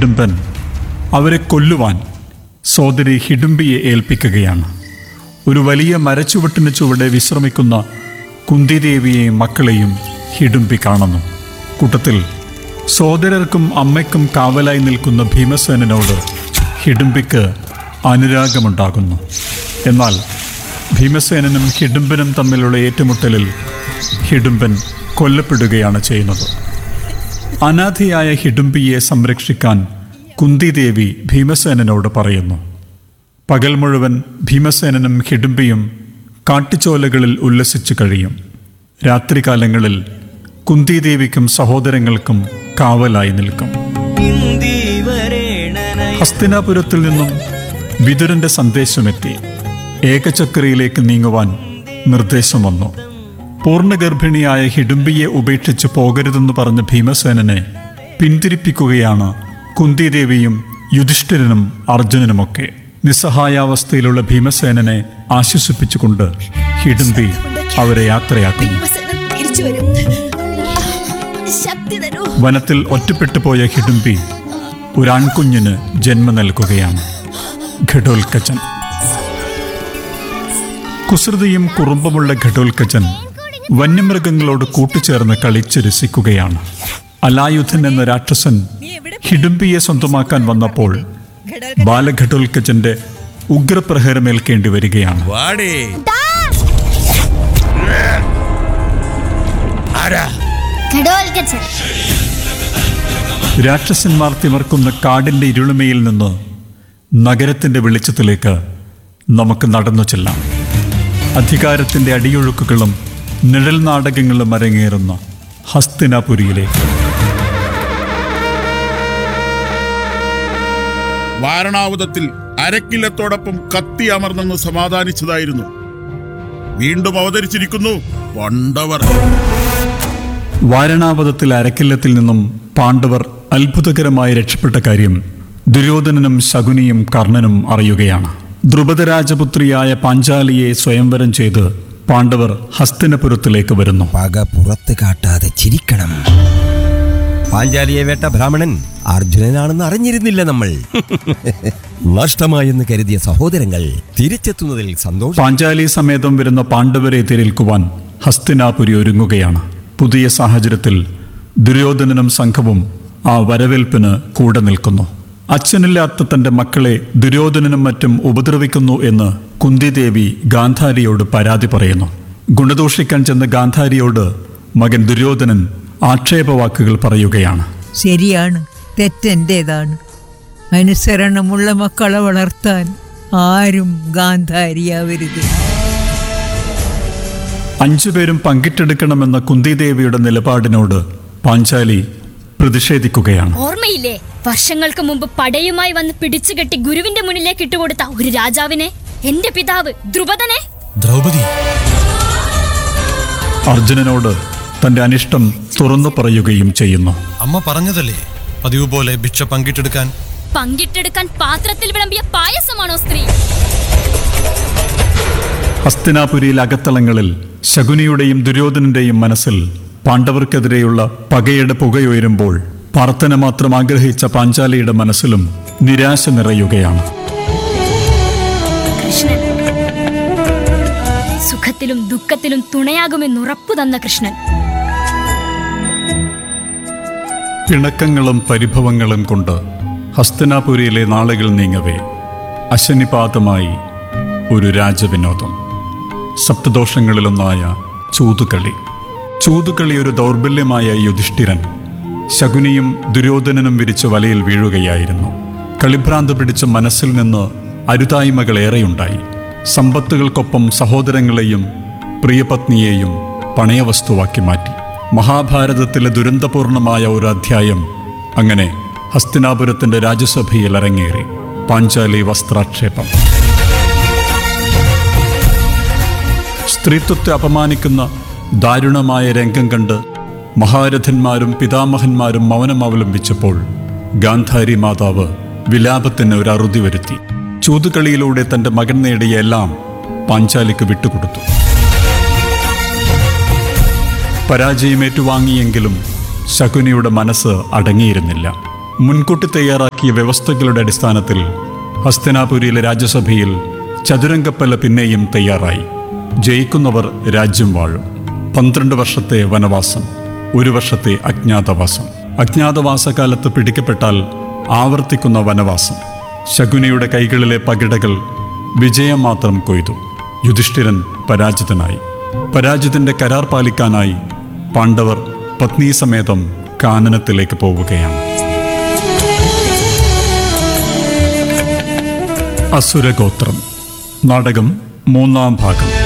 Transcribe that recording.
ഹിഡുംബൻ അവരെ കൊല്ലുവാൻ സോദരി ഹിഡുംബിയെ ഏൽപ്പിക്കുകയാണ് ഒരു വലിയ മരച്ചുവട്ടിന് ചുവടെ വിശ്രമിക്കുന്ന കുന്തിദേവിയെയും മക്കളെയും ഹിഡുംബി കാണുന്നു കൂട്ടത്തിൽ സോദരർക്കും അമ്മയ്ക്കും കാവലായി നിൽക്കുന്ന ഭീമസേനനോട് ഹിഡുംബിക്ക് അനുരാഗമുണ്ടാകുന്നു എന്നാൽ ഭീമസേനനും ഹിഡുംബനും തമ്മിലുള്ള ഏറ്റുമുട്ടലിൽ ഹിഡുംബൻ കൊല്ലപ്പെടുകയാണ് ചെയ്യുന്നത് അനാഥയായ ഹിഡുംബിയെ സംരക്ഷിക്കാൻ കുന്തിദേവി ഭീമസേനനോട് പറയുന്നു പകൽ മുഴുവൻ ഭീമസേനനും ഹിഡുംബിയും കാട്ടുചോലകളിൽ ഉല്ലസിച്ചു കഴിയും രാത്രികാലങ്ങളിൽ കുന്തിദേവിക്കും സഹോദരങ്ങൾക്കും കാവലായി നിൽക്കും ഹസ്തിനാപുരത്തിൽ നിന്നും വിതുരന്റെ സന്ദേശമെത്തി ഏകചക്രയിലേക്ക് നീങ്ങുവാൻ നിർദ്ദേശം വന്നു പൂർണ്ണഗർഭിണിയായ ഹിഡുംബിയെ ഉപേക്ഷിച്ച് പോകരുതെന്ന് പറഞ്ഞ ഭീമസേനനെ പിന്തിരിപ്പിക്കുകയാണ് കുന്തിദേവിയും യുധിഷ്ഠിരനും അർജുനനുമൊക്കെ നിസ്സഹായാവസ്ഥയിലുള്ള ഭീമസേനനെ ആശ്വസിപ്പിച്ചുകൊണ്ട് ഹിഡുംബി അവരെ യാത്രയാക്കുന്നു ഭീമസേനൻ തിരിച്ചു വരും ശക്തി തരൂ വനത്തിൽ ഒറ്റപ്പെട്ടു പോയ ഹിഡുംബി ഒരാൺകുഞ്ഞിന് ജന്മം നൽകുകയാണ് ഘടോൽക്കച്ചൻ കുസൃതിയും കുറുമ്പുമുള്ള ഘടോൽക്കച്ചൻ വന്യമൃഗങ്ങളോട് കൂട്ടുചേർന്ന് കളിച്ച് രസിക്കുകയാണ് അലായുധൻ എന്ന രാക്ഷസൻ ഹിഡുംബിയെ സ്വന്തമാക്കാൻ വന്നപ്പോൾ ബാലഘടോൽക്കച്ചന്റെ ഉഗ്രപ്രഹരമേൽക്കേണ്ടി വരികയാണ് വാടേ ആരാ ഘടോൽക്കച്ചൻ രാക്ഷസന്മാർ തിമർക്കുന്ന കാടിന്റെ ഇരുളിമയിൽ നിന്ന് നഗരത്തിന്റെ വെളിച്ചത്തിലേക്ക് നമുക്ക് നടന്നു ചെല്ലാം അധികാരത്തിന്റെ അടിയൊഴുക്കുകളും നിഴൽ നാടകങ്ങളും അരങ്ങേറുന്ന ഹസ്തിനാപുരിയിലേക്ക് വാരണാവതത്തിൽ അരക്കില്ലത്തോടൊപ്പം കത്തി അമർന്നെന്ന് സമാധാനിച്ചതായിരുന്നു വീണ്ടും അവതരിച്ചിരിക്കുന്നു പണ്ടവർ വാരണാവതത്തിൽ അരക്കില്ലത്തിൽ നിന്നും പാണ്ഡവർ അത്ഭുതകരമായി രക്ഷപ്പെട്ട കാര്യം ദുര്യോധനനും ശകുനിയും കർണനും അറിയുകയാണ് ദ്രുപദരാജപുത്രിയായ പാഞ്ചാലിയെ സ്വയംവരം ചെയ്ത് പാണ്ഡവർ ഹസ്തിനപുരത്തിലേക്ക് വരുന്നു പക പുറത്ത് കാട്ടാതെ ചിരിക്കണം പാഞ്ചാലിയെ വേട്ട ബ്രാഹ്മണൻ അർജുനനാണെന്ന് അറിഞ്ഞിരുന്നില്ല നമ്മൾ നഷ്ടമായെന്ന് കരുതിയ സഹോദരങ്ങൾ തിരിച്ചെത്തുന്നതിൽ സന്തോഷം പാഞ്ചാലി സമേതം വരുന്ന പാണ്ഡവരെ എതിരേൽക്കുവാൻ ഹസ്തിനാപുരി ഒരുങ്ങുകയാണ് പുതിയ സാഹചര്യത്തിൽ ദുര്യോധനനും സംഘവും ആ വരവേൽപ്പിന് കൂടെ നിൽക്കുന്നു അച്ഛനില്ലാത്ത തന്റെ മക്കളെ ദുര്യോധനനും മറ്റും ഉപദ്രവിക്കുന്നു എന്ന് കുന്തിദേവി ഗാന്ധാരിയോട് പരാതി പറയുന്നു ഗുണദോഷിക്കാൻ ചെന്ന ഗാന്ധാരിയോട് മകൻ ദുര്യോധനൻ ആക്ഷേപവാക്കുകൾ പറയുകയാണ് ശരിയാണ് തെറ്റെൻ്റേതാണ് അനുസരണമുള്ള മക്കളെ വളർത്താൻ ആരും ഗാന്ധാരിയാവരുത് അഞ്ചുപേരും പങ്കിട്ടെടുക്കണമെന്ന കുന്തിദേവിയുടെ നിലപാടിനോട് പാഞ്ചാലി പ്രതിഷേധിക്കുകയാണ് ഓർമ്മയില്ലേ വർഷങ്ങൾക്ക് മുമ്പ് പടയുമായി വന്ന് പിടിച്ചുകെട്ടി ഗുരുവിന്റെ മുന്നിലേക്ക് ഇട്ടുകൊടുത്ത ഒരു രാജാവിനെ എന്റെ പിതാവ് ദ്രുപദനെ ദ്രൗപദി അർജുനനോട് തന്റെ അനിഷ്ടം തുറന്നു പറയുകയും ചെയ്യുന്നു അമ്മ പറഞ്ഞതല്ലേ പതിവ് പോലെ ഭിക്ഷ പങ്കിട്ടെടുക്കാൻ പങ്കിട്ടെടുക്കാൻ പാത്രത്തിൽ വിളമ്പിയ പായസമാണോ സ്ത്രീ ഹസ്തിനാപുരിയിൽ അകത്തളങ്ങളിൽ ശകുനിയുടെയും ദുര്യോധനന്റെയും മനസ്സിൽ പാണ്ഡവർക്കെതിരെയുള്ള പകയുടെ പുകയുയരുമ്പോൾ പ്രാർത്ഥന മാത്രം ആഗ്രഹിച്ച പാഞ്ചാലിയുടെ മനസ്സിലും നിരാശ നിറയുകയാണ് കൃഷ്ണൻ സുഖത്തിലും ദുഃഖത്തിലും തുണയാകുമെന്ന് ഉറപ്പു തന്ന കൃഷ്ണൻ പിണക്കങ്ങളും പരിഭവങ്ങളും കൊണ്ട് ഹസ്തിനാപുരിയിലെ നാളുകൾ നീങ്ങവേ അശനിപാതമായി ഒരു രാജവിനോദം സപ്തദോഷങ്ങളിലൊന്നായ ചൂതുകളി ചൂതുകളി ഒരു ദൗർബല്യമായ യുധിഷ്ഠിരൻ ശകുനിയും ദുര്യോധനനും വിരിച്ച വലയിൽ വീഴുകയായിരുന്നു കളിഭ്രാന്ത് പിടിച്ച മനസ്സിൽ നിന്ന് അരുതായ്മകളേറെയുണ്ടായി സമ്പത്തുകൾക്കൊപ്പം സഹോദരങ്ങളെയും പ്രിയപത്നിയെയും പണയവസ്തുവാക്കി മാറ്റി മഹാഭാരതത്തിലെ ദുരന്തപൂർണമായ ഒരു അധ്യായം അങ്ങനെ ഹസ്തിനാപുരത്തിന്റെ രാജ്യസഭയിൽ അരങ്ങേറി പാഞ്ചാലി വസ്ത്രാക്ഷേപം സ്ത്രീത്വത്തെ അപമാനിക്കുന്ന ദാരുണമായ രംഗം കണ്ട് മഹാരഥന്മാരും പിതാമഹന്മാരും മൗനം അവലംബിച്ചപ്പോൾ ഗാന്ധാരി മാതാവ് വിലാപത്തിന് ഒരു അറുതി വരുത്തി ചൂതുകളിയിലൂടെ തന്റെ മകൻ നേടിയ എല്ലാം പാഞ്ചാലിക്ക് വിട്ടുകൊടുത്തു പരാജയമേറ്റുവാങ്ങിയെങ്കിലും ശകുനിയുടെ മനസ്സ് അടങ്ങിയിരുന്നില്ല മുൻകൂട്ടി തയ്യാറാക്കിയ വ്യവസ്ഥകളുടെ അടിസ്ഥാനത്തിൽ ഹസ്തനാപുരിയിലെ രാജ്യസഭയിൽ ചതുരംഗപ്പല പിന്നെയും തയ്യാറായി ജയിക്കുന്നവർ രാജ്യം വാഴും പന്ത്രണ്ട് വർഷത്തെ വനവാസം ഒരു വർഷത്തെ അജ്ഞാതവാസം അജ്ഞാതവാസകാലത്ത് പിടിക്കപ്പെട്ടാൽ ആവർത്തിക്കുന്ന വനവാസം ശകുനിയുടെ കൈകളിലെ പകിടകൾ വിജയം മാത്രം കൊയ്തു യുധിഷ്ഠിരൻ പരാജിതനായി പരാജിതന്റെ കരാർ പാലിക്കാനായി പാണ്ഡവർ പത്നീസമേതം കാനനത്തിലേക്ക് പോവുകയാണ് അസുരഗോത്രം നാടകം മൂന്നാം ഭാഗം